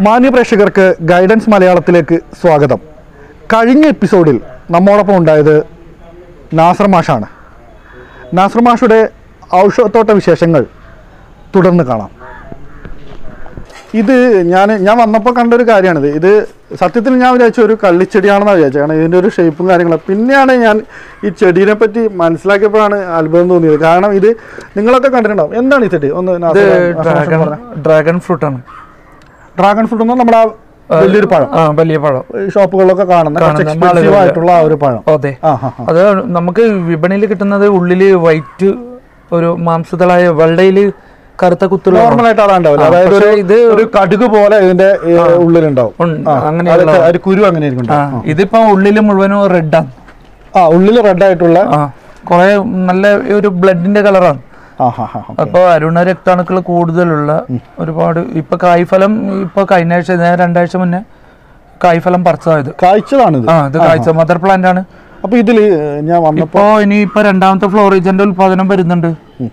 മാന്യ പ്രേക്ഷകർക്ക് ഗൈഡൻസ് മലയാളത്തിലേക്ക് സ്വാഗതം കഴിഞ്ഞ എപ്പിസോഡിൽ നമ്മോടൊപ്പം ഉണ്ടായത് നാസർ മാഷാണ് നാസർ മാഷുടെ ഔഷധത്തോട്ട വിശേഷങ്ങൾ തുടർന്ന് കാണാം ഇത് ഞാൻ ഞാൻ വന്നപ്പോൾ കണ്ടൊരു കാര്യമാണിത് ഇത് സത്യത്തിൽ ഞാൻ വിചാരിച്ച ഒരു കള്ളിച്ചെടിയാണെന്നാണ് വിചാരിച്ചത് കാരണം ഇതിൻ്റെ ഒരു ഷേപ്പും കാര്യങ്ങളും പിന്നെയാണ് ഞാൻ ഈ ചെടീനെ പറ്റി മനസ്സിലാക്കിയപ്പോഴാണ് അത്ഭുതം തോന്നിയത് കാരണം ഇത് നിങ്ങളൊക്കെ കണ്ടിട്ടുണ്ടാവും എന്താണ് ഈ ചെടി ഒന്ന് ഇത് നാസർ മാഷ് ഡ്രാഗൺ പറഞ്ഞേ. ഡ്രാഗൺ ഫ്രൂട്ട് ആണ് ഡ്രാഗൺ ഫ്രൂട്ട് എന്ന് നമ്മുടെ ആ വലിയൊരു പഴം ആ വലിയ പഴം ഈ ഷോപ്പുകളിലൊക്കെ കാണുന്ന കുറച്ച് കാണുന്ന expensive മാളുകളിൽ. ആയിട്ടുള്ള ആ ഒരു പഴം അതെ ആ ഹാ ഹാ അത് നമുക്ക് വിപണിയിൽ കിട്ടുന്നത് ഉള്ളില് വൈറ്റ് ഒരു മാംസതളായ വെള്ളയില് കറുത്ത കുത്തുള്ള നോർമൽ ആയിട്ട് അതാണ്ടാവില്ല ആ, അതായത് ഒരു പക്ഷേ ഇത് ഒരു കടുക് പോലെ ഇതിന്റെ ഏ, ഉള്ളിലുണ്ടാവും ഉണ്ട്. ആ, അങ്ങനെയുള്ള അതൊക്കെ ഒരു കുരു അങ്ങനെ ആയിരിക്കും ആ ഉണ്ടാവും. ഇതിപ്പോ ഉള്ളില് മുഴുവനും റെഡാണ് ആ ഉള്ളിൽ റെഡ് ആയിട്ടുള്ള ആ കുറെ നല്ല ഒരു ബ്ലഡിന്റെ കളറാണ് ആ ഹാ ഹാ ഹാ. അപ്പൊ അരുണ രക്താണുക്കൾ കൂടുതലുള്ള ഒരുപാട് ഇപ്പൊ കായ്ഫലം ഇപ്പൊ കഴിഞ്ഞ ആഴ്ച ഞാൻ രണ്ടാഴ്ച മുന്നേ കായ്ഫലം പറിച്ചതായത് കാഴ്ചതാണിത് ആ ഇത് കായ്ച്ച മദർ പ്ലാന്റ് ആണ് അപ്പൊ ഇതില് ഞാൻ വന്നപ്പോ ഇപ്പൊ ഇനി ഇപ്പൊ രണ്ടാമത്തെ ഫ്ലോറിജന്റെ ഉൽപാദനം വരുന്നുണ്ട്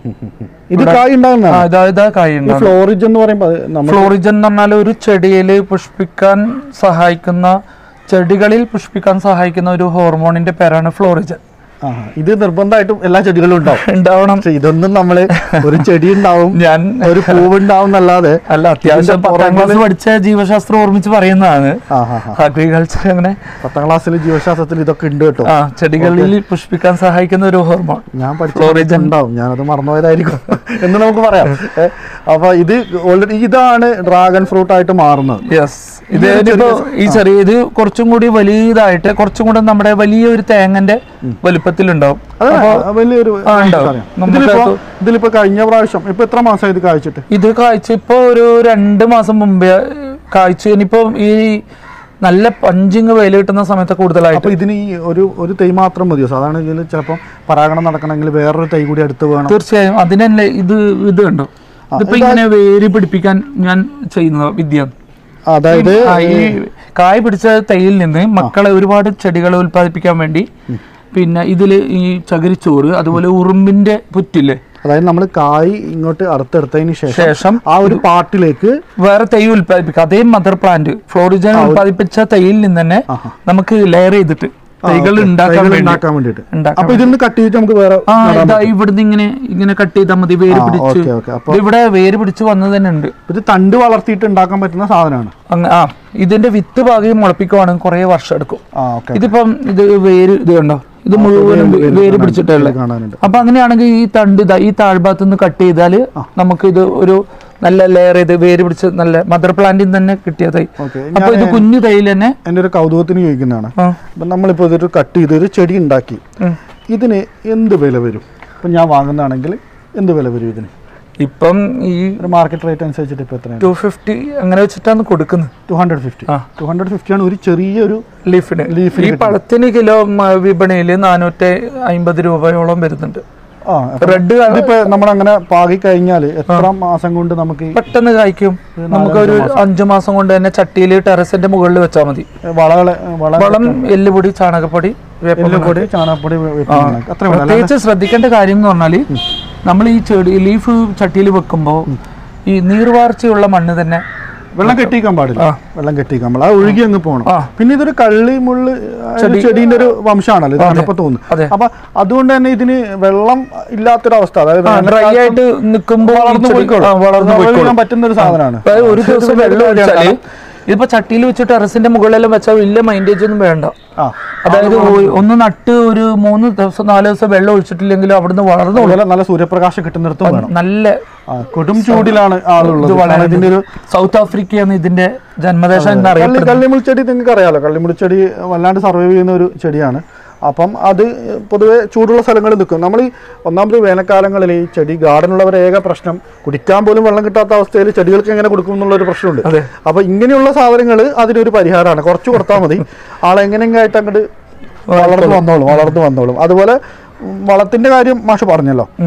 ഇത് കായ് ആ ഉണ്ടാകുന്നതാണ് ഇതാ ഇതാ കായ് ഈ ഉണ്ടാവും ഫ്ലോറിജ് എന്ന് പറയുമ്പോൾ അത് നമ്മൾ ഫ്ലോറിജൻ എന്ന് പറഞ്ഞാൽ ഒരു ചെടിയിൽ പുഷ്പിക്കാൻ സഹായിക്കുന്ന ചെടികളിൽ പുഷ്പിക്കാൻ സഹായിക്കുന്ന ഒരു ഹോർമോണിന്റെ പേരാണ് ഫ്ലോറിജൻ ആ, ഇത് നിർബന്ധമായിട്ടും എല്ലാ ചെടികളും ഉണ്ടാവും ഉണ്ടാവണം പക്ഷെ ഇതൊന്നും നമ്മള് ഒരു ചെടി ഉണ്ടാവും ഞാൻ ഒരു പൂവ് ഉണ്ടാവും എന്നല്ലാതെ അല്ല അത്യാവശ്യം ഇതിന്റെ പത്താം ക്ലാസ് പുറകില് പഠിച്ച ജീവശാസ്ത്രം ഓർമ്മിച്ച് പറയുന്നതാണ് ആ ഹാ ഹാ അഗ്രികൾച്ചർ അങ്ങനെ പത്താം ക്ലാസ്സിൽ ജീവശാസ്ത്രത്തിൽ ഇതൊക്കെ ഉണ്ട് കേട്ടോ ആ ചെടികളിൽ പുഷ്പിക്കാൻ സഹായിക്കുന്ന ഒരു ഹോർമോൺ ഞാൻ പഠിച്ച ഉണ്ടാവും ഞാനത് മറന്നുപോയതായിരിക്കും എന്ന് നമുക്ക് പറയാം ഏ, അപ്പൊ ഇത് ഓൾറെഡി ഇതാണ് ഡ്രാഗൺ ഫ്രൂട്ട് ആയിട്ട് മാറുന്നത് യെസ് ഇത് ഇനിയിപ്പോ ഈ ചെറിയ ഇത് കുറച്ചും കൂടി വലിയതായിട്ട് കുറച്ചും കൂടെ നമ്മുടെ വലിയൊരു തേങ്ങന്റെ വലുപ്പത്തിലുണ്ടാവും അത് വലിയൊരു ആ, ഉണ്ടാവും. അറിയാം. നമുക്ക് ഇതിലിപ്പോ അത് ഇതിലിപ്പോ കഴിഞ്ഞ പ്രാവശ്യം ഇപ്പൊ എത്ര മാസം ഇത് കാഴ്ചിട്ട് ഇത് കായ്ച്ച ഇപ്പൊ ഒരു രണ്ട് മാസം മുമ്പേ കായ്ച്ചു ഇനിയിപ്പോ ഈ നല്ല പഞ്ചിങ് വെയിൽ കിട്ടുന്ന സമയത്ത് കൂടുതലായിട്ട് അപ്പൊ ഇതിന് ഈ ഒരു ഒരു തൈ മാത്രം മതിയോ സാധാരണ ഇതിൽ ചിലപ്പോൾ പരാഗണം നടക്കണമെങ്കിൽ വേറൊരു തൈ കൂടി അടുത്ത് വേണം തീർച്ചയായും അതിനല്ലേ ഇത് ഇത് കണ്ടോ ഇതിപ്പോ ഇങ്ങനെ വേര് പിടിപ്പിക്കാൻ ഞാൻ ചെയ്യുന്ന വിദ്യ അതായത് ആ, ഈ കായ് പിടിച്ച തൈയിൽ നിന്ന് മക്കളെ ഒരുപാട് ചെടികളെ ഉൽപ്പാദിപ്പിക്കാൻ വേണ്ടി പിന്നെ ഇതില് ഈ ചകിരിച്ചോറ് അതുപോലെ ഉറുമ്പിന്റെ പുറ്റില്ലേ അതായത് നമ്മൾ കായ് ഇങ്ങോട്ട് അറുത്തെടുത്തതിന് ശേഷം ശേഷം ആ ഒരു പാട്ടിലേക്ക് വേറെ തൈ ഉൽപ്പാദിപ്പിക്കുക അതേ മദർ പ്ലാന്റ് ഫ്ലോറിജൻ ഉൽപ്പാദിപ്പിച്ച തൈയിൽ നിന്ന് തന്നെ നമുക്ക് ലെയർ ചെയ്തിട്ട് തൈകൾ ഉണ്ടാക്കാൻ തൈകൾ വേണ്ടി ഉണ്ടാക്കാൻ വേണ്ടിയിട്ട് ഉണ്ടാക്കാൻ അപ്പൊ ഇതിന്ന് കട്ട് ചെയ്തിട്ട് നമുക്ക് വേറെ ആ ഇതാ ഇവിടുന്ന് ഇങ്ങനെ ഇങ്ങനെ കട്ട് ചെയ്താൽ മതി വേര് പിടിച്ച് ഓക്കെ ഓക്കെ അപ്പൊ ഇത് ഇവിടെ വേര് പിടിച്ച് വന്നത് തന്നെ ഉണ്ട് ഇത് തണ്ട് വളർത്തിയിട്ട് ഉണ്ടാക്കാൻ പറ്റുന്ന സാധനമാണ് അങ്ങ- ആ ഇതിന്റെ വിത്ത് പാകി മുളപ്പിക്കുവാണെങ്കിൽ കുറെ വർഷം എടുക്കും ആ ഓക്കെ ഇതിപ്പം ഇത് വേര് ഇത് കണ്ടോ ഇത് മുഴുവനും വേര് പിടിച്ചിട്ടല്ലേ കാണാനുണ്ട് അപ്പൊ അങ്ങനെയാണെങ്കിൽ ഈ തണ്ട് ഇതാ ഈ താഴ്ഭാഗത്ത് നിന്ന് കട്ട് ചെയ്താൽ നമുക്ക് ഇത് ഒരു നല്ല ലെയർ ചെയ്ത് വേര് പിടിച്ച് നല്ല മദർ പ്ലാന്റിൽ തന്നെ കിട്ടിയ തൈ ഓക്കെ അപ്പൊ ഇത് കുഞ്ഞു തൈയിൽ തന്നെ എൻ്റെ ഒരു കൗതുകത്തിന് ചോദിക്കുന്നതാണ് ആ, അപ്പം നമ്മളിപ്പോൾ ഇതൊരു കട്ട് ചെയ്ത് ഒരു ചെടി ഉണ്ടാക്കി ഉം. ഇതിന് എന്ത് വില വരും ഇപ്പം ഞാൻ വാങ്ങുന്നതാണെങ്കിൽ എന്ത് വില വരും ഇതിന് ഇപ്പം ഈ ഒരു മാർക്കറ്റ് റേറ്റ് അനുസരിച്ചിട്ട് ഇപ്പോൾ എത്രയാണ് ടു ഫിഫ്റ്റി അങ്ങനെ വെച്ചിട്ടാണ് കൊടുക്കുന്നത് ടു ഹൺഡ്രഡ് ഫിഫ്റ്റി ആ. ടു ഹൺഡ്രഡ് ഫിഫ്റ്റി ആണ് ഒരു ചെറിയൊരു ലീഫിന് ലീഫിന് ഈ പഴത്തിന് കിലോ വിപണിയിൽ നാനൂറ്റി അമ്പത് രൂപയോളം വരുന്നുണ്ട് ആ റെഡ് ഇതിപ്പോ നമ്മളങ്ങനെ പാകി കഴിഞ്ഞാൽ എത്ര മാസം കൊണ്ട് നമുക്ക് ഈ പെട്ടെന്ന് കായ്ക്കും നമുക്കൊരു അഞ്ചു മാസം കൊണ്ട് തന്നെ ചട്ടിയിൽ ടെറസിന്റെ മുകളിൽ വെച്ചാൽ മതി വളകളെ വള വളം എല്ലുപൊടി ചാണകപ്പൊടി വേപ്പ പൊടി ചാണകപ്പൊടി വെക്കുന്നത് അത്ര വേണം പ്രത്യേകിച്ച് ശ്രദ്ധിക്കേണ്ട കാര്യം എന്ന് പറഞ്ഞാല് നമ്മൾ ഈ ചെടി ലീഫ് ചട്ടിയിൽ വെക്കുമ്പോൾ ഈ നീർവാർച്ചയുള്ള മണ്ണ് തന്നെ വെള്ളം കെട്ടിക്കാൻ പാടില്ല വെള്ളം കെട്ടിക്കാൻ പാടില്ല അത് ഒഴുകി അങ്ങ് പോകണം ആ. പിന്നെ ഇതൊരു കള്ളി മുള്ള് ഒരു ചെടീന്റെ ഒരു വംശമാണല്ലോ ഇത് കണ്ടപ്പോ തോന്നുന്നു അതെ. അപ്പൊ അതുകൊണ്ട് തന്നെ ഇതിന് വെള്ളം ഇല്ലാത്തൊരവസ്ഥ അതായത് ഡ്രൈ ആയിട്ട് നിൽക്കുമ്പോൾ വളർന്നു പോയിക്കോളും വളർന്നു survive പോയിക്കോളും ചെയ്യാൻ പറ്റുന്ന ഒരു സാധനമാണ് അതായത് ഒരു പക്ഷേ ഇത് ദിവസം വലിയ വെള്ളം കാര്യമാണ്. ഒഴിച്ചാല് ഇതിപ്പോ ചട്ടിയിൽ വെച്ച് ടെറസിന്റെ മുകളിലെല്ലാം വെച്ചാൽ വലിയ മൈൻഡേജ് ഒന്നും വേണ്ട ആ അതായത് ഒ- ഒന്ന് നട്ട് ഒരു മൂന്ന് ദിവസം നാല് ദിവസം വെള്ളം ഒഴിച്ചിട്ടില്ലെങ്കിലും അവിടുന്ന് വളർന്നു അതുപോലെ നല്ല സൂര്യപ്രകാശം കിട്ടുന്നിടത്തും വേണം നല്ല ആ, കൊടും ചൂടിലാണ് ആളുള്ളത് കാരണം ഇതിന്റെ ഒരു സൗത്ത് ആഫ്രിക്കയാണ് ഇതിന്റെ ജന്മദേശം കള്ളി എന്നറിയപ്പെടുന്നത് കള്ളിമുൾച്ചെടി നിങ്ങൾക്ക് അറിയാലോ കള്ളിമുൾച്ചെടി വല്ലാണ്ട് സർവൈവ് ചെയ്യുന്ന ഒരു ചെടിയാണ് അപ്പം അത് പൊതുവെ ചൂടുള്ള സ്ഥലങ്ങളിൽ നിൽക്കും നമ്മൾ ഈ ഒന്നാമത് വേനൽക്കാലങ്ങളിൽ ഈ ചെടി ഗാർഡനുള്ളവരെ ഏക പ്രശ്നം കുടിക്കാൻ പോലും വെള്ളം കിട്ടാത്ത അവസ്ഥയിൽ ചെടികൾക്ക് എങ്ങനെ കൊടുക്കും എന്നുള്ളൊരു പ്രശ്നമുണ്ട് അതെ. അപ്പൊ ഇങ്ങനെയുള്ള സാധനങ്ങൾ അതിനൊരു പരിഹാരമാണ് കുറച്ച് കൊടുത്താൽ മതി ആളെങ്ങനെയെങ്കിലും അങ്ങോട്ട് വളർന്നു വന്നോളും വളർന്നു വന്നോളും അതുപോലെ ഉം, വളത്തിന്റെ കാര്യം മാഷ് പറഞ്ഞല്ലോ ഉം.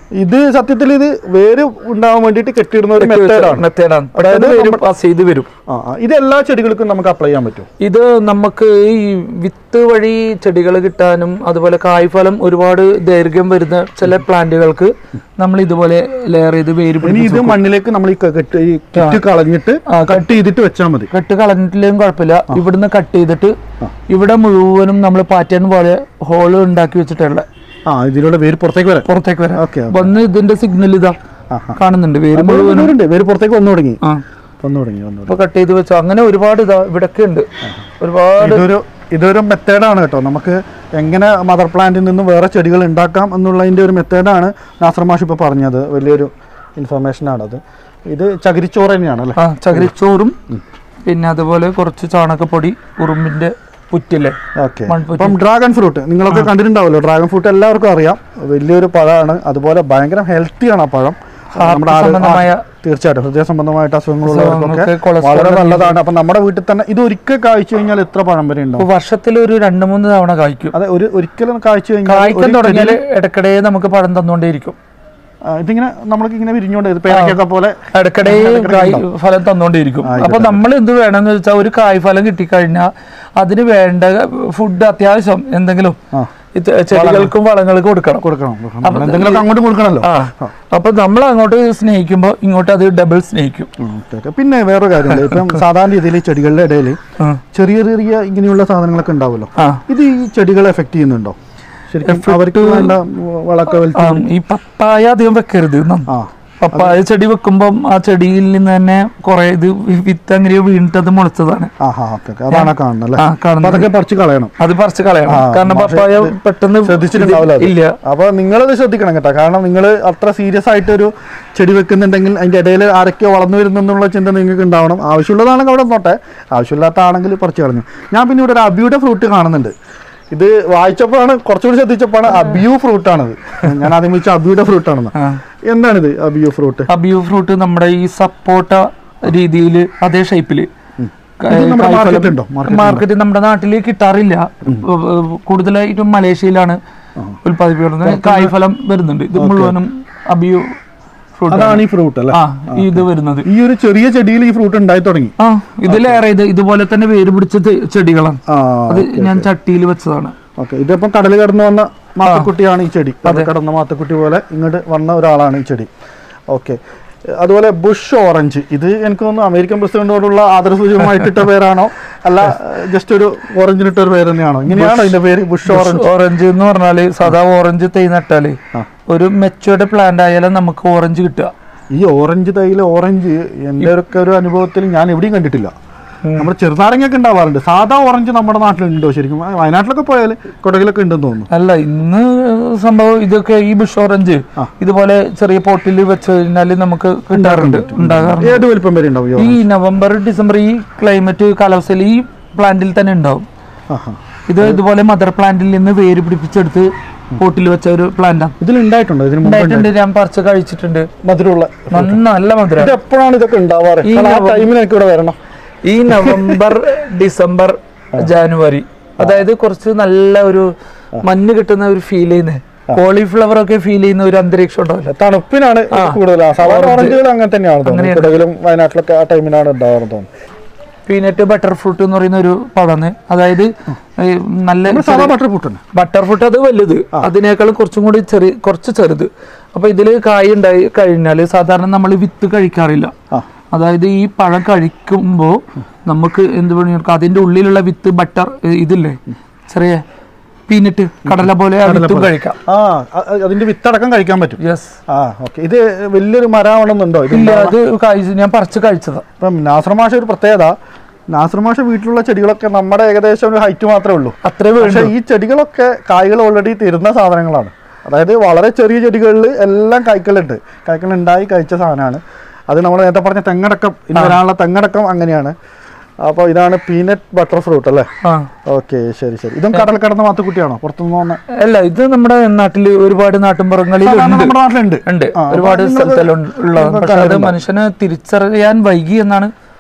ഇത് സത്യത്തിൽ ഇത് വേര് ഉണ്ടാവാൻ വേണ്ടിയിട്ട് കെട്ടിയിടുന്ന ഒരു മെത്തേഡാണ് മെത്തേഡാണ് അതായത് വരും പാസ് ചെയ്ത് വരും ആ ആ. ഇത് എല്ലാ ചെടികൾക്കും നമുക്ക് അപ്ലൈ ചെയ്യാൻ പറ്റും ഇത് നമുക്ക് ഈ വിത്ത് വഴി ചെടികൾ കിട്ടാനും അതുപോലെ കായ്ഫലം ഒരുപാട് ദൈർഘ്യം വരുന്ന ചില പ്ലാന്റുകൾക്ക് നമ്മൾ ഇതുപോലെ ലെയർ ചെയ്ത് വേര് ഇനി പിടിപ്പിച്ച് ഇത് മണ്ണിലേക്ക് നമ്മൾ ഈ ക- കെട്ട് ഈ കിറ്റ് കളഞ്ഞിട്ട് കട്ട് ചെയ്തിട്ട് വെച്ചാൽ മതി കട്ട് കളഞ്ഞിട്ടില്ലെങ്കിലും കുഴപ്പമില്ല ഇവിടുന്ന് കട്ട് ചെയ്തിട്ട് ഇവിടെ മുഴുവനും നമ്മൾ പാറ്റേൺ പോലെ ഹോള് ഉണ്ടാക്കി വെച്ചിട്ടുള്ള ആ ഇതിലൂടെ വേര് പുറത്തേക്ക് വരാം പുറത്തേക്ക് വരാം ഓക്കെ വന്ന് ഇതിന്റെ സിഗ്നൽ ഇതാ കാണുന്നുണ്ട് വേര് മുഴുവൻ വേരുണ്ട് വേര് പുറത്തേക്ക് വന്നു തുടങ്ങി ആ വന്നു തുടങ്ങി വന്നു ഇപ്പൊ കട്ട് ചെയ്ത് വെച്ചു അങ്ങനെ ഒരുപാട് ഇതാ ഇവിടൊക്കെ ഉണ്ട് ഒരുപാട് ഇതൊരു ഇതൊരു മെത്തേഡാണ് കേട്ടോ നമുക്ക് എങ്ങനെ മദർ പ്ലാന്റിൽ നിന്ന് വേറെ ചെടികൾ ഉണ്ടാക്കാം എന്നുള്ളതിൻ്റെ ഒരു മെത്തേഡാണ് നാസർ മാഷ് ഇപ്പോൾ പറഞ്ഞത് വലിയൊരു ഇൻഫർമേഷനാണത് ഇത് ചകിരിച്ചോറ് തന്നെയാണ് അല്ലേ ആ ചകിരിച്ചോറും പിന്നെ അതുപോലെ കുറച്ച് ചാണകപ്പൊടി ഉറുമ്പിന്റെ പുറ്റില്ലേ ഓക്കെ മൺപുറ്റ് അപ്പം ഡ്രാഗൺ ഫ്രൂട്ട് നിങ്ങളൊക്കെ കണ്ടിട്ടുണ്ടാവുമല്ലോ ഡ്രാഗൺ ഫ്രൂട്ട് എല്ലാവർക്കും അറിയാം വലിയൊരു പഴമാണ് അതുപോലെ ഭയങ്കര ഹെൽത്തിയാണ് ആ പഴം നമ്മുടെ ആരോ- സംബന്ധമായ ആ, തീർച്ചയായിട്ടും ഹൃദയ സംബന്ധമായിട്ട് അസുഖങ്ങളുള്ളവർക്കൊക്കെ അസുഖങ്ങൾക്ക് കൊളസ്ട്രോൾ വളരെ നല്ലതാണ് അപ്പം നമ്മുടെ വീട്ടിൽ തന്നെ ഇത് ഒരിക്കൽ കായ്ച്ചു കഴിഞ്ഞാൽ എത്ര പഴം വരെ ഉണ്ടാവും ഇപ്പൊ വർഷത്തിൽ ഒരു രണ്ട് മൂന്ന് തവണ കായ്ക്കും അതെ ഒരു ഒരിക്കലും കായ്ച്ചു കഴിഞ്ഞാൽ കായ്ക്കാൻ തുടങ്ങിയാൽ ഇടയ്ക്കിടെ നമുക്ക് പഴം തന്നുകൊണ്ടേയിരിക്കും ആ, ഇതിങ്ങനെ നമ്മൾക്ക് ഇങ്ങനെ വിരിഞ്ഞോണ്ട് ഇത് പേരക്കൊക്കെ പോലെ ഇടയ്ക്കിടെ കായ് ഫലം തന്നുകൊണ്ടേയിരിക്കും അപ്പൊ നമ്മൾ എന്ത് വേണമെന്ന് വെച്ചാൽ ഒരു കായ് ഫലം കിട്ടിക്കഴിഞ്ഞാൽ അതിന് വേണ്ട ഫുഡ് അത്യാവശ്യം എന്തെങ്കിലും ആ. ഇത് ചെടികൾക്കും വളങ്ങൾക്ക് കൊടുക്കണം കൊടുക്കണം നമ്മൾ എന്തെങ്കിലുമൊക്കെ അങ്ങോട്ട് കൊടുക്കണമല്ലോ ആ അപ്പൊ നമ്മൾ അങ്ങോട്ട് സ്നേഹിക്കുമ്പോൾ ഇങ്ങോട്ട് അത് ഡബിൾ സ്നേഹിക്കും ഉം, ഓക്കേ, ഓക്കേ. പിന്നെ വേറൊരു കാര്യമുണ്ട് ഇപ്പം സാധാരണ രീതിയിൽ ഈ ചെടികളുടെ ഇടയിൽ ആ. ചെറിയ ചെറിയ ഇങ്ങനെയുള്ള സാധനങ്ങളൊക്കെ ഉണ്ടാവുമല്ലോ ആ ഇത് ഈ ചെടികളെ എഫക്ട് ചെയ്യുന്നുണ്ടോ ശരിക്കും അവർക്ക് വേണ്ട വളമൊക്കെ ആ, വലിച്ച് ഈ പപ്പായ അധികം വെക്കരുത് നം. ആ പപ്പായ ചെടി വെക്കുമ്പം ആ ചെടിയിൽ നിന്ന് തന്നെ കുറെ ഇത് വിത്ത് അങ്ങനെ വീണിട്ട് അത് മുളച്ചതാണ് ആ ഹാ ഓക്കെ ഓക്കെ അതാണ് കാണുന്നത് അല്ലേ ആ അപ്പൊ കാണുന്നത് അതൊക്കെ പറിച്ച് കളയണം അത് പറിച്ച് കളയണം ആ, കാരണം പക്ഷേ പപ്പായ ഇത് പെട്ടെന്ന് ശ്രദ്ധിച്ചിട്ടുണ്ടാവില്ല അത്. ഇല്ല അപ്പൊ നിങ്ങളത് ശ്രദ്ധിക്കണം കേട്ടോ കാരണം നിങ്ങൾ അത്ര സീരിയസ് ആയിട്ട് ഒരു ചെടി വെക്കുന്നുണ്ടെങ്കിൽ അതിന്റെ ഇടയിൽ ആരൊക്കെയോ വളർന്നു വരുന്നെന്നുള്ള ചിന്ത നിങ്ങൾക്ക് ഉണ്ടാവണം ആവശ്യമുള്ളതാണെങ്കിൽ അവിടെ നോട്ടെ ആവശ്യമില്ലാത്തതാണെങ്കിൽ പറിച്ചു കളഞ്ഞു ഞാൻ പിന്നെ ഇവിടെ ഒരു അബിയുടെ ഫ്രൂട്ട് കാണുന്നുണ്ട് ഇത് വായിച്ചപ്പോഴാണ് കുറച്ചുകൂടി ശ്രദ്ധിച്ചപ്പോഴാണ് അബിയു ഫ്രൂട്ട് ആണത് ഞാൻ ആദ്യം വിളിച്ച അബിയുടെ ഫ്രൂട്ട് ആണെന്ന് ആ. എന്താണിത് അബിയു ഫ്രൂട്ട് അബിയു ഫ്രൂട്ട് നമ്മുടെ ഈ സപ്പോട്ട രീതിയിൽ അതേ ഷേപ്പില് ഇത് നമ്മുടെ market ഉണ്ടോ? Market മാർക്കറ്റ് നമ്മുടെ നാട്ടിൽ കിട്ടാറില്ല കൂടുതലായിട്ടും മലേഷ്യയിലാണ് ഉൽപ്പാദിപ്പിക്കുന്നത് കായ്ഫലം വരുന്നുണ്ട് ഇത് മുഴുവനും അബിയു ഫ്രൂട്ട് അതാണ് ഈ ഫ്രൂട്ട് അല്ലേ ആ ഇത് വരുന്നത് ഈ ഒരു ചെറിയ ചെടിയിൽ ഈ ഫ്രൂട്ട് ഉണ്ടായി തുടങ്ങി ആ ഇതിലേറെ ഇത് ഇതുപോലെ തന്നെ വേര് പിടിച്ച തെ- ചെടികളാണ് ആ അത് ഞാൻ ചട്ടിയിൽ വെച്ചതാണ് ഓക്കെ ഇതിപ്പം കടൽ കടന്ന് വന്ന മാത്തക്കുട്ടിയാണ് ഈ ചെടി കടൽ കടന്ന മാത്തക്കുട്ടി പോലെ ഇങ്ങോട്ട് വന്ന ഒരാളാണ് ഈ ചെടി ഓക്കെ അതുപോലെ ബുഷ് ഓറഞ്ച് ഇത് എനിക്ക് തോന്നുന്നു അമേരിക്കൻ പ്രസിഡന്റിനോടുള്ള ആദരസൂചകമായിട്ടിട്ട പേരാണോ അല്ല ജസ്റ്റ് ഒരു ഓറഞ്ചിനിട്ട ഒരു പേര് തന്നെയാണോ ഇങ്ങനെയാണോ ഇതിന്റെ പേര് ബുഷ് ഓറഞ്ച് ഓറഞ്ച് എന്ന് പറഞ്ഞാല് സാധാ ഓറഞ്ച് തൈ നട്ടാല് ആ. ഒരു മെച്ചുവേർഡ് പ്ലാന്റ് ആയാലും നമുക്ക് ഓറഞ്ച് കിട്ടുക ഈ ഓറഞ്ച് തൈയിലെ ഓറഞ്ച് എൻ്റെ ഒക്കെ ഒരു അനുഭവത്തിൽ ഞാൻ എവിടെയും കണ്ടിട്ടില്ല നമ്മുടെ ചെറുനാരങ്ങയൊക്കെ ഉണ്ടാവാറുണ്ട് സാധാ ഓറഞ്ച് നമ്മുടെ നാട്ടിലുണ്ടോ ശരിക്കും ആ, വയനാട്ടിലൊക്കെ പോയാൽ കൊടകിലൊക്കെ ഉണ്ടെന്ന് തോന്നുന്നു അല്ല ഇന്ന് സംഭവം ഇതൊക്കെ ഈ ബുഷ് ഓറഞ്ച് ഇതുപോലെ ചെറിയ പോട്ടിൽ വെച്ച് കഴിഞ്ഞാല് നമുക്ക് കിട്ടാറുണ്ട് ഉണ്ടാകാറുണ്ട് ഏത് വലിപ്പം വരെ ഉണ്ടാവും ഈ ഈ ഓറഞ്ച്? നവംബർ ഡിസംബർ ഈ ക്ലൈമറ്റ് കാലാവസ്ഥയിൽ ഈ പ്ലാന്റിൽ തന്നെ ഉണ്ടാവും ആഹാ. ഇത് ഇതുപോലെ മദർ പ്ലാന്റിൽ നിന്ന് വേര് പിടിപ്പിച്ചെടുത്ത് പോട്ടിൽ വെച്ച ഒരു പ്ലാന്റാണ് ഇതിൽ ഉണ്ടായിട്ടുണ്ടോ ഇതിന് മുമ്പ് ഉണ്ടായിട്ടുണ്ട് ഞാൻ പറിച്ച് കഴിച്ചിട്ടുണ്ട് മധുരമുള്ള നന്ന നല്ല മധുര ഇത് എപ്പോഴാണ് ഇതൊക്കെ ഉണ്ടാവാറ് ഈ കാരണം ആ നവം- ടൈമിൽ എനിക്ക് ഇവിടെ വരണം ഈ നവംബർ ഡിസംബർ ജാനുവരി അതായത് കുറച്ച് നല്ല ഒരു മഞ്ഞ് കിട്ടുന്ന ഒരു ഫീൽ ചെയ്യുന്ന കോളിഫ്ലവർ ഒക്കെ ഫീൽ ചെയ്യുന്ന ഒരു അന്തരീക്ഷം ഉണ്ടാവില്ല തണുപ്പിനാണ് കൂടുതൽ സാധാരണ ഓറഞ്ചുകൾ അങ്ങനെ തന്നെയാണ് തോന്നുന്നത് കുടകിലും വയനാട്ടിലൊക്കെ ആ ടൈമിലാണ് ഉണ്ടാവാറ് തോന്നുന്നു പീനട്ട് ബട്ടർ ഫ്രൂട്ട് എന്ന് പറയുന്ന ഒരു പഴമാണ് അതായത് ഈ നല്ല നമ്മൾ സാധാ ബട്ടർ പൂട്ടന്നെ ബട്ടർ ഫ്രൂട്ട് അത് വലുത് അതിനേക്കാളും കുറച്ചും കൂടി ചെറിയ കുറച്ച് ചെറുത് അപ്പൊ ഇതിൽ കായ് ഉണ്ടായി കഴിഞ്ഞാൽ സാധാരണ നമ്മൾ വിത്ത് കഴിക്കാറില്ല ആ അതായത് ഈ പഴം കഴിക്കുമ്പോൾ നമുക്ക് എന്ത് പണിയെടുക്കാം അതിന്റെ ഉള്ളിലുള്ള വിത്ത് ബട്ടർ ഇതില്ലേ ചെറിയ പീനട്ട് കടല പോലെ ആ വിത്തും കഴിക്കാം ആ അ- അ- അതിന്റെ വിത്തടക്കം കഴിക്കാൻ പറ്റും യെസ് ആ ഓക്കെ ഇത് വലിയൊരു മരമാവണമെന്നുണ്ടോ ഇത് ഇല്ല അത് കഴിച്ച് ഞാൻ പറിച്ച് കഴിച്ചതാ ഇപ്പം നാസർമാഷ ഒരു പ്രത്യേകത നാസർമാഷ വീട്ടിലുള്ള ചെടികളൊക്കെ നമ്മുടെ ഏകദേശം ഒരു ഹൈറ്റ് മാത്രമേ ഉള്ളൂ അത്രേ പക്ഷെ വേണ്ടു ഈ ചെടികളൊക്കെ കായ്കൾ ഓൾറെഡി തരുന്ന സാധനങ്ങളാണ് അതായത് വളരെ ചെറിയ ചെടികളിൽ എല്ലാം കായ്ക്കലുണ്ട് കായ്ക്കൽ ഉണ്ടായി കഴിച്ച സാധനമാണ് അത് നമ്മൾ നേരത്തെ പറഞ്ഞ തെങ്ങടക്കം ഇനി വരാനുള്ള തെങ്ങടക്കം അങ്ങനെയാണ് അപ്പോൾ ഇതാണ് പീനട്ട് ബട്ടർ ഫ്രൂട്ട് അല്ലേ ആ ഓക്കെ ശരി ശരി ഇതും കടൽ കടന്ന മാത്തുക്കുട്ടിയാണോ പുറത്തുനിന്ന് വന്ന അല്ല ഇത് നമ്മുടെ നാട്ടില് ഒരുപാട് നാട്ടിൻപുറങ്ങളിൽ സാധാരണ ഉണ്ട് നമ്മുടെ നാട്ടിലുണ്ട് ഉണ്ട് ആ, ഒരുപാട് അപ്പോൾ നിങ്ങളത് സ്ഥലത്തെല്ലാം ഉള്ളതാണ് പക്ഷെ അത് മനുഷ്യന് തിരിച്ചറിയാൻ വൈകി എന്നാണ്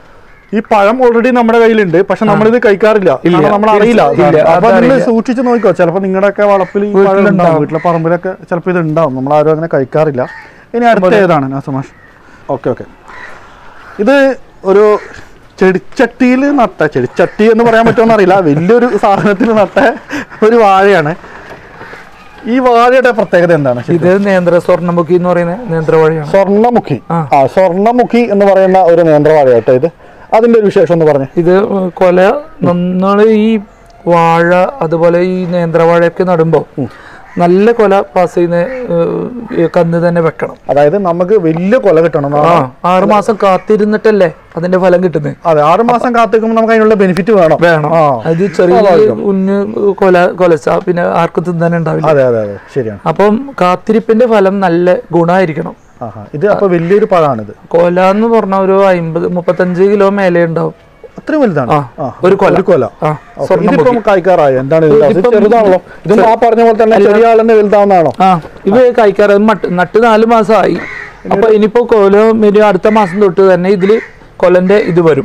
ഈ പഴം ഓൾറെഡി നമ്മുടെ കയ്യിലുണ്ട് പക്ഷെ നമ്മളിത് കഴിക്കാറില്ല കാരണം നമ്മൾ അറിയില്ല ഇല്ല, അപ്പൊ നിങ്ങൾ അതറിയില്ല. സൂക്ഷിച്ച് നോക്കിക്കോ ചിലപ്പോൾ നിങ്ങളുടെ ഒക്കെ വളപ്പിൽ ഈ പഴം ഉണ്ടാവും വീട്ടിലെ പറമ്പിലൊക്കെ ചിലപ്പോൾ ഇത് ഉണ്ടാവും നമ്മൾ ആരും അങ്ങനെ കഴിക്കാറില്ല ഇനി അടുത്ത ഏതാണ് നാസമാഷ് ഓക്കെ ഓക്കെ ഇത് ഒരു ചെടിച്ചട്ടിയിൽ നട്ട ചെടിച്ചട്ടി എന്ന് പറയാൻ പറ്റുമോ അറിയില്ല വലിയൊരു സാധനത്തിൽ നട്ട ഒരു വാഴയാണ് ഈ വാഴയുടെ പ്രത്യേകത എന്താണ് ശരിക്കും? ഇത് നേന്ത്ര സ്വർണ്ണമുഖി എന്ന് പറയുന്ന നേന്ത്രവാഴയാണ് സ്വർണ്ണമുഖി ആ. ആ സ്വർണ്ണമുഖി എന്ന് പറയുന്ന ഒരു നേന്ത്രവാഴ കേട്ടോ ഇത് അതിന്റെ ഒരു വിശേഷം എന്ന് പറഞ്ഞു ഇത് കൊല നമ്മൾ ഈ വാഴ അതുപോലെ ഈ നേന്ത്രവാഴയൊക്കെ നടുമ്പോൾ നല്ല കൊല പാസ് ചെയ്യുന്ന ഏഹ്, കന്ന് തന്നെ വെക്കണം അതായത് നമുക്ക് വലിയ കൊല കിട്ടണം ആ എന്നാണ്. ആറ് മാസം കാത്തിരുന്നിട്ടല്ലേ അതിന്റെ ഫലം കിട്ടുന്നത് അതെ ആറ് മാസം കാത്തിക്കുമ്പോൾ നമുക്ക് അതിനുള്ള ബെനിഫിറ്റ് വേണം വേണം ആ അത് ചെറിയ ഉന്ന് കൊല കൊലച്ച പിന്നെ ആർക്കും തിന്നാൻ ഉണ്ടാവില്ല അതെ അതെ അതെ ശരിയാണ് അപ്പം കാത്തിരിപ്പിന്റെ ഫലം നല്ല ഗുണമായിരിക്കണം ആഹാ ഇത് അപ്പൊ വലിയൊരു പഴമാണിത് കൊല എന്ന് പറഞ്ഞ ഒരു അമ്പത് മുപ്പത്തഞ്ച് കിലോ മേലെ ഉണ്ടാവും അത്രയും വലുതാണ് ആ, ആ, ഒരു കൊല. ഒരു കൊല ആ ഓക്കേ. ഇതിപ്പം കായ്ക്കാറായോ എന്താണ് ഇതിന്റെ അവസ്ഥ? ഇതിപ്പം- ചെറുതാണല്ലോ ഇതും ആ പറഞ്ഞ പോലെ തന്നെ ചെറിയ ആളെന്നെ വലുതാവുന്നതാണോ ആ ഇവ കഴിക്കാറ് മട്ട് നട്ട് നാല് മാസമായി അപ്പൊ ഇനിയിപ്പോ കൊല ഒരു അടുത്ത മാസം തൊട്ട് തന്നെ ഇതില് കൊലന്റെ ഇത് വരും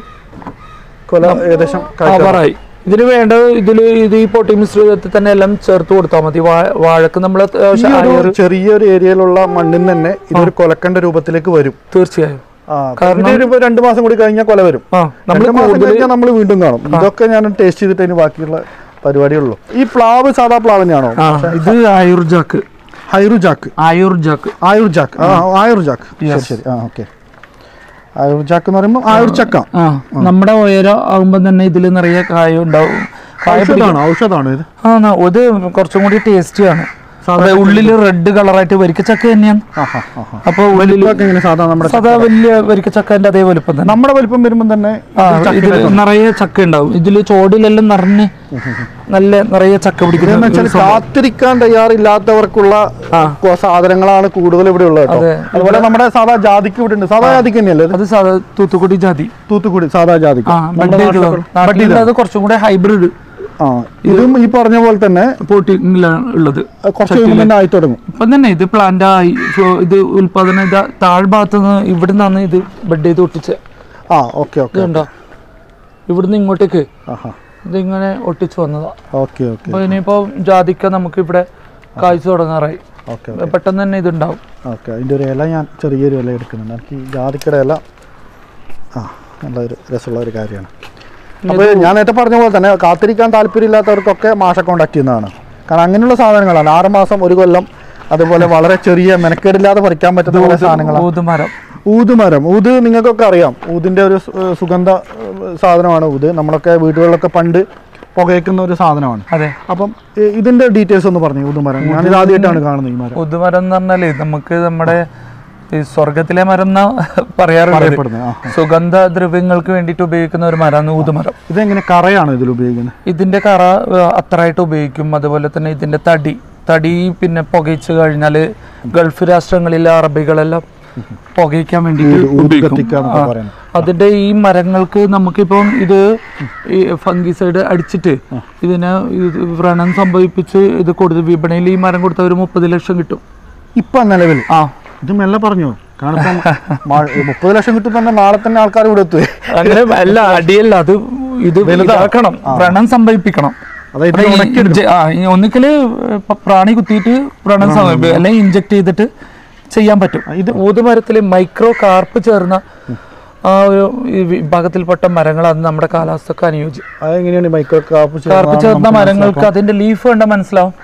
കൊല ഏകദേശം കായ്ക്കാറായി. അവറായി ഇതിന് വേണ്ട ഇതില് ഇത് ഈ പൊട്ടി മിശ്രിതത്തിൽ തന്നെ എല്ലാം ചേർത്ത് കൊടുത്താൽ മതി വാഴ- വാഴക്ക് നമ്മൾ ഈ ഒരു ചെറിയൊരു ഏരിയയിലുള്ള മണ്ണിൽ തന്നെ ഇതൊരു കൊലക്കണ്ട രൂപത്തിലേക്ക് വരും തീർച്ചയായും ആ ഇതിന് ഇപ്പൊ രണ്ടു മാസം കൂടി കഴിഞ്ഞാൽ കൊല വരും ആ നമ്മൾ രണ്ട് മാസം കഴിഞ്ഞാൽ നമ്മൾ വീണ്ടും കാണും ഇതൊക്കെ ഞാൻ ടേസ്റ്റ് ചെയ്തിട്ട് അതിന് ബാക്കിയുള്ള പരിപാടികളുള്ളൂ ഈ പ്ലാവ് സാധാ പ്ലാവ് തന്നെയാണോ ആ ഇത് ആയുർജാക്ക് ഹൈറുജാക്ക് ആയുർജാക്ക് ആയുർജാക്ക് ആ ആയുർജാക്ക് ശരി ശരി ആ ഓക്കെ ആയുർജാക്ക് എന്ന് പറയുമ്പോൾ ആയുർചക്ക ആ നമ്മുടെ ഉയരം ആകുമ്പോ തന്നെ ഇതിൽ നിറയെ കായ ഉണ്ടാവും കായ ഔഷധമാണ് ഔഷധമാണ് ഇത് ആ ന- ഇത് കുറച്ചും കൂടി ടേസ്റ്റി ആണ് അതെ ഉള്ളില് റെഡ് കളറായിട്ട് വരിക്കച്ചക്ക തന്നെയാണ് ആഹാ ആഹാ അപ്പൊ ഉള്ളില് ഇതൊക്കെ ഇങ്ങനെ സാധാ നമ്മുടെ സദാ വലിയ വരിക്കച്ചക്കന്റെ അതേ വലുപ്പം തന്നെ നമ്മുടെ വലിപ്പം വരുമ്പോൾ തന്നെ ആ ഇതിൽ നിറയെ ചക്ക ഉണ്ടാവും ഇതില് ചോടിലെല്ലാം നിറഞ്ഞ് നല്ല നിറയെ ചക്ക എന്ന് പിടിക്കുന്ന വെച്ചാൽ കാത്തിരിക്കാൻ തയ്യാറില്ലാത്തവർക്കുള്ള ആ. കൊ- സാധനങ്ങളാണ് കൂടുതൽ ഇവിടെ ഉള്ളത് കേട്ടോ അതെ. അതുപോലെ നമ്മുടെ സാധാ ജാതിക്ക് ഇവിടെ ഉണ്ട് സാധാ ജാതിക്ക് തന്നെയല്ലേ ഇത്? അത് സാധാ തൂത്തുക്കുടി ജാതി തൂത്തുക്കുടി സാധാ ജാതിക്ക് ആ ബഡ് ചെയ്തതാണ് നാട്ടിൽ അത് കുറച്ചും കൂടെ ഹൈബ്രിഡ് ആ ഇതും ഈ പറഞ്ഞ പോലെ തന്നെ പോട്ടിങ്ങിലാണ് ഉള്ളത് അഹ് കുറച്ച് കഴിയുമ്പോൾ തന്നെ ആയി തുടങ്ങും ഇപ്പം തന്നെ ഇത് പ്ലാന്റ് ആയി സോ ഇത് ഉൽപാദനം ഇത് താഴ്ഭാഗത്ത് നിന്ന് ഇവിടെ നിന്നാണ് ഇത് ബഡ് ചെയ്ത് ഒട്ടിച്ച് ആ ഓക്കെ ഓക്കെ ഇതുണ്ടോ ഇവിടുന്ന് ഇങ്ങോട്ടേക്ക് ആഹാ ഇതിങ്ങനെ ഒട്ടിച്ച് വന്നതാ ഓക്കെ ഓക്കെ അപ്പൊ ഇനിയിപ്പോ ജാതിക്ക നമുക്ക് ഇവിടെ കായ്ച്ചു തുടങ്ങാറായി ഓക്കെ പെട്ടെന്ന് തന്നെ ഇതുണ്ടാവും ഓക്കെ അതിൻ്റെ ഒരു ഇല ഞാൻ ചെറിയൊരു ഇല എടുക്കുന്നുണ്ട് എനിക്ക് ഈ ജാതിക്കയുടെ ഇല ആ നല്ലൊരു രസമുള്ള ഒരു കാര്യമാണ് അപ്പോൾ ഞാൻ നേരത്തെ പറഞ്ഞ പോലെ തന്നെ കാത്തിരിക്കാൻ താല്പര്യമില്ലാത്തവർക്കൊക്കെ മാഷ കോണ്ടാക്ട് ചെയ്യുന്നതാണ് കാരണം അങ്ങനെയുള്ള സാധനങ്ങളാണ് ആറ് മാസം ഒരു കൊല്ലം അതുപോലെ വളരെ ചെറിയ മെനക്കേടില്ലാതെ പറിക്കാൻ പറ്റുന്ന കുറേ സാധനങ്ങളാണ് ഊതുമരം ഊതുമരം ഊത് നിങ്ങൾക്കൊക്കെ അറിയാം ഊതിൻ്റെ ഒരു സു- ഏഹ് സുഗന്ധ ഏഹ് സാധനമാണ് ഊത് നമ്മളൊക്കെ വീടുകളിലൊക്കെ പണ്ട് പുകയ്ക്കുന്ന ഒരു സാധനമാണ് അതെ അപ്പം ഏഹ് ഇതിന്റെ ഡീറ്റെയിൽസ് ഒന്ന് പറഞ്ഞു ഊതുമരം ഞാനിത് ആദ്യമായിട്ടാണ് കാണുന്നത് ഈ മരം ഊതുമരം എന്ന് പറഞ്ഞാലേ നമുക്ക് നമ്മുടെ ഈ സ്വർഗത്തിലെ മരം എന്നാ പറയാറുള്ളത് പറയപ്പെടുന്നത് ആ സുഗന്ധ ദ്രവ്യങ്ങൾക്ക് വേണ്ടിയിട്ട് ഉപയോഗിക്കുന്ന ഒരു മരമാണ് ഊതുമരം ഇതെങ്ങനെ കറയാണ് ഇതിൽ ഉപയോഗിക്കുന്നത് ഇതിന്റെ കറ ഏഹ്, അത്രയായിട്ട് ഉപയോഗിക്കും അതുപോലെ തന്നെ ഇതിന്റെ തടി തടി പിന്നെ പുകയിച്ച് കഴിഞ്ഞാൽ ഗൾഫ് രാഷ്ട്രങ്ങളിലെ അറബികളെല്ലാം പുകയിക്കാൻ വേണ്ടിയിട്ട് ഉപയോഗിക്കും കത്തിക്കാന്നൊക്കെ ആ. പറയുന്നത് അതിന്റെ ഈ മരങ്ങൾക്ക് നമുക്കിപ്പം ഇത് ഈ ഫംഗിസൈഡ് അടിച്ചിട്ട് ഇതിനെ ഇത് വ്രണം സംഭവിപ്പിച്ച് ഇത് കൊടുത്ത് വിപണിയിൽ ഈ മരം കൊടുത്ത ഒരു മുപ്പത് ലക്ഷം കിട്ടും ഇപ്പൊ നിലവിൽ ആ ഇത് മെല്ലെ പറഞ്ഞു കാരണം ഇപ്പം മഴ- മുപ്പത് ലക്ഷം കിട്ടും തന്നെ നാളെ തന്നെ ആൾക്കാർ ഇവിടെ എത്തുവേ അങ്ങനെ അല്ല അടിയല്ല അത് ഇത് വലുതാക്കണം വ്രണം സംഭവിപ്പിക്കണം അതായത് ഇവിടെ ഈ ഇഞ്ച- ആ, ഈ ഒന്നിക്കല് പ- പ്രാണി കുത്തിയിട്ട് വ്രണം സംഭവിപ്പിക്കും അല്ലെങ്കിൽ ഇഞ്ചക്ട് ചെയ്തിട്ട് ചെയ്യാൻ പറ്റും ഇത് ഊതുമരത്തിൽ മൈക്രോ കാർപ്പ് ചേർന്ന ആ ഒരു ഈ വിഭാഗത്തിൽപ്പെട്ട മരങ്ങളാണ് നമ്മുടെ കാലാവസ്ഥക്ക് അനുയോജ്യം അതെങ്ങനെയാണ് മൈക്രോ കാപ്പ് കാർപ്പ് ചേർന്ന മരങ്ങൾക്ക് അതിന്റെ ലീഫ് കണ്ട മനസ്സിലാവും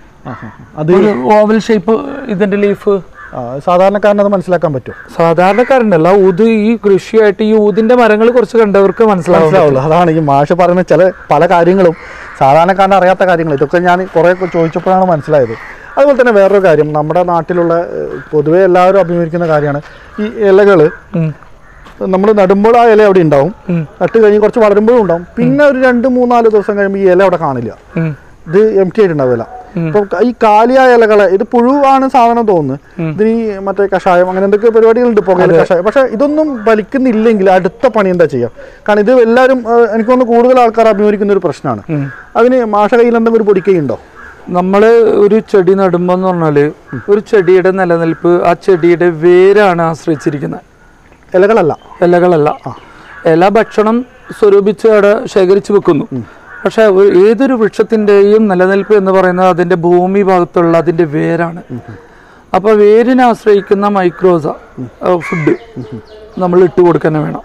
അത് ഒരു ഓവൽ ഷേപ്പ് ഇതിന്റെ ലീഫ് ആ, സാധാരണക്കാരന് അത് മനസ്സിലാക്കാൻ പറ്റുമോ സാധാരണക്കാരനല്ല ഊത് ഈ കൃഷിയായിട്ട് ഈ ഊതിന്റെ മരങ്ങൾ കുറച്ച് കണ്ടവർക്ക് മനസ്സിലാവും മനസ്സിലാവുള്ളൂ അതാണ് ഈ മാഷ് പറയുന്ന ചില പല കാര്യങ്ങളും സാധാരണക്കാരന് അറിയാത്ത കാര്യങ്ങൾ ഇതൊക്കെ ഞാൻ കുറേ ചോദിച്ചപ്പോഴാണ് മനസ്സിലായത് അതുപോലെ തന്നെ വേറൊരു കാര്യം നമ്മുടെ നാട്ടിലുള്ള ഏഹ്, പൊതുവെ എല്ലാവരും അഭിമുഖിക്കുന്ന കാര്യമാണ് ഈ ഇലകൾ ഉം. നമ്മൾ നടുമ്പോൾ ആ ഇല അവിടെ ഉണ്ടാവും ഉം. നട്ട് കഴിഞ്ഞ് കുറച്ച് വളരുമ്പോഴും ഉണ്ടാവും പിന്നെ ഒരു രണ്ട് മൂന്നാല് ദിവസം കഴിയുമ്പോൾ ഈ ഇല അവിടെ കാണില്ല ഉം. ഇത് എം ടി ആയിട്ടുണ്ടാവും ഇല ഇപ്പം ഈ കാലിയായ ഇലകളെ ഇത് പുഴുവാണ് സാധനം തോന്നുന്നു ഇതിന് ഈ മറ്റേ കഷായം അങ്ങനെ എന്തൊക്കെ പരിപാടികളുണ്ട് പുകയിൽ കഷായം പക്ഷെ ഇതൊന്നും വലിക്കുന്നില്ലെങ്കിൽ അടുത്ത പണി എന്താ ചെയ്യാം കാരണം ഇത് എല്ലാവരും ഏഹ്, എനിക്ക് തോന്നുന്നു കൂടുതൽ ആൾക്കാർ അഭിമുഖിക്കുന്ന ഒരു പ്രശ്നമാണ് അതിന് മാഷ കയ്യിൽ എന്തെങ്കിലും ഒരു പൊടിക്കൈയുണ്ടോ നമ്മള് ഒരു ചെടി നടുമ്പോ എന്ന് പറഞ്ഞാല് ഒരു ചെടിയുടെ നിലനിൽപ്പ് ആ ചെടിയുടെ വേരാണ് ആശ്രയിച്ചിരിക്കുന്നത് ഇലകളല്ല ഇലകളല്ല ഇല ഭക്ഷണം സ്വരൂപിച്ച് അവിടെ ശേഖരിച്ച് വെക്കുന്നു പക്ഷെ ഒരു- ഏതൊരു വൃക്ഷത്തിന്റെയും നിലനിൽപ്പ് എന്ന് പറയുന്നത് അതിന്റെ ഭൂമി ഭാഗത്തുള്ള അതിന്റെ വേരാണ് അപ്പൊ വേരിനെ ആശ്രയിക്കുന്ന മൈക്രോസ ഫുഡ് നമ്മൾ ഇട്ട് കൊടുക്കാൻ വേണം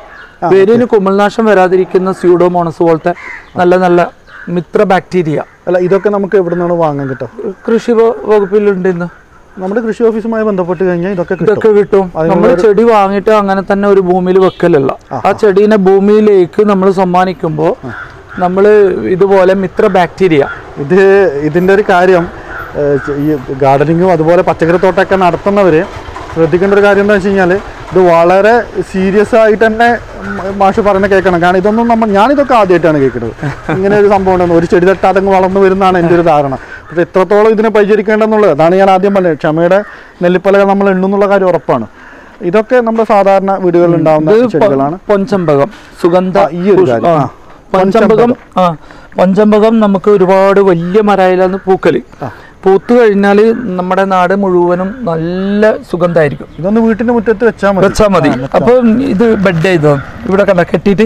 വേരിന് കുമിൾനാശം വരാതിരിക്കുന്ന സ്യൂഡോമോണസ് പോലത്തെ നല്ല നല്ല മിത്ര ബാക്ടീരിയ അല്ല ഇതൊക്കെ നമുക്ക് എവിടെ നിന്നാണ് വാങ്ങാൻ കിട്ടുക കൃഷി വ- വകുപ്പിലുണ്ട് ഇന്ന് നമ്മുടെ കൃഷി ഓഫീസുമായി ബന്ധപ്പെട്ട് കഴിഞ്ഞാൽ ഇതൊക്കെ കിട്ടും ഇതൊക്കെ കിട്ടും നമ്മൾ ചെടി വാങ്ങിയിട്ട് അങ്ങനെ തന്നെ ഒരു ഭൂമിയിൽ വെക്കലല്ല ആ ചെടീനെ ഭൂമിയിലേക്ക് നമ്മൾ സമ്മാനിക്കുമ്പോൾ നമ്മൾ ഇതുപോലെ മിത്ര ബാക്ടീരിയ ഇത് ഇതിൻ്റെ ഒരു കാര്യം ഏഹ്, ചെ- ഈ ഗാർഡനിങ്ങും അതുപോലെ പച്ചക്കറി തോട്ടമൊക്കെ നടത്തുന്നവർ ശ്രദ്ധിക്കേണ്ട ഒരു കാര്യം എന്താ വെച്ച് കഴിഞ്ഞാൽ ഇത് വളരെ സീരിയസ് ആയിട്ട് തന്നെ മ- മാഷ് പറയുന്നത് കേൾക്കണം കാരണം ഇതൊന്നും നമ്മൾ ഞാനിതൊക്കെ ആദ്യമായിട്ടാണ് കേൾക്കുന്നത് ഇങ്ങനെ ഒരു സംഭവം ഉണ്ടെന്ന് ഒരു ചെടി തട്ടാതെ അങ്ങ് വളർന്നു വരുന്നതാണ് എൻ്റെ ഒരു ധാരണ പക്ഷേ എത്രത്തോളം ഇതിനെ പരിചരിക്കേണ്ടെന്നുള്ളത് അതാണ് ഞാൻ ആദ്യം പറഞ്ഞത് ക്ഷമയുടെ നെല്ലിപ്പലകൾ നമ്മൾ എണ്ണുന്നുള്ള കാര്യം ഉറപ്പാണ് ഇതൊക്കെ നമ്മുടെ സാധാരണ വീടുകളിൽ ഉണ്ടാവുന്ന ഇത് പൊ- ചെടികളാണ് പൊൻചമ്പകം സുഗന്ധ ആ, ഈ ഒരു പുഷ്- കാര്യം. ആ. ആ. പൊൻചമ്പകം ആ പൊൻചമ്പകം നമുക്ക് ഒരുപാട് വലിയ മരായിലാണ് പൂക്കല് പൂത്തു കഴിഞ്ഞാൽ നമ്മുടെ നാട് മുഴുവനും നല്ല സുഗന്ധമായിരിക്കും ഇതൊന്ന് വീട്ടിന്റെ മുറ്റത്ത് വെച്ചാൽ മതി വെച്ചാൽ മതി അപ്പൊ ഇത് ബെഡ് ചെയ്തോ ഇവിടെ കണ്ട കെട്ടിയിട്ട്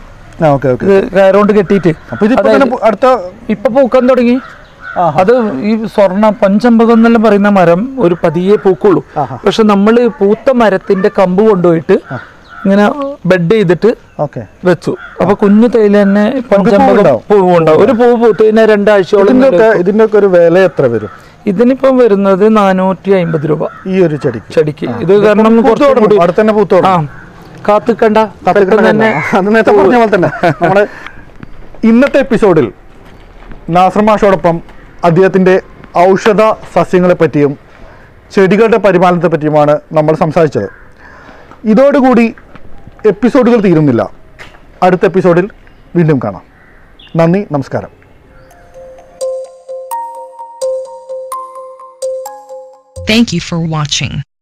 ആ ഓക്കെ ഓക്കെ ഇത് കയറുകൊണ്ട് കെട്ടിയിട്ട് അപ്പൊ ഇതിപ്പോ തന്നെ പു- അടുത്ത ഇപ്പൊ പൂക്കാൻ തുടങ്ങി ആഹാ. അത് ഈ സ്വർണ്ണ പഞ്ചമ്പകം എന്നെല്ലാം പറയുന്ന മരം ഒരു പതിയെ പൂക്കുള്ളൂ ആഹാ. പക്ഷെ നമ്മൾ പൂത്ത മരത്തിന്റെ കമ്പ് കൊണ്ടുപോയിട്ട് ഇങ്ങനെ ബെഡ് ചെയ്തിട്ട് ഓക്കെ വെച്ചു അപ്പൊ കുഞ്ഞു തേയില തന്നെ പഞ്ചമ്പകം പൂവുണ്ടാവും. പൂവുണ്ടാവും ഒരു പൂവ് പൂത്ത് കഴിഞ്ഞാൽ രണ്ടാഴ്ചയോളം ഇതിന്റെ ഇങ്ങനെ ഒക്കെ ഇതിന്റെ ഒക്കെ ഒരു വില എത്ര വരും ഇതിനിപ്പം വരുന്നത് നാനൂറ്റി അമ്പത് രൂപ ഈ ഒരു ചെടിക്ക് ചെടിക്ക് ഇത് കാരണം പൂത്ത് കുറച്ചും തുടങ്ങും. കൂടി അടുത്ത് തന്നെ പൂത്ത് ആ തുടങ്ങും. കാത്തിക്കണ്ട പെട്ടെന്ന് തന്നെ അത് നേരത്തെ പറഞ്ഞ പോലെ തന്നെ നമ്മുടെ ഇന്നത്തെ എപ്പിസോഡിൽ നാസർ മാഷോടൊപ്പം അദ്ദേഹത്തിന്റെ ഔഷധ സസ്യങ്ങളെ പറ്റിയും ചെടികളുടെ പരിപാലനത്തെ പറ്റിയുമാണ് നമ്മൾ സംസാരിച്ചത് ഇതോടുകൂടി എപ്പിസോഡുകൾ തീരുന്നില്ല അടുത്ത എപ്പിസോഡിൽ വീണ്ടും കാണാം നന്ദി നമസ്കാരം Thank you for watching.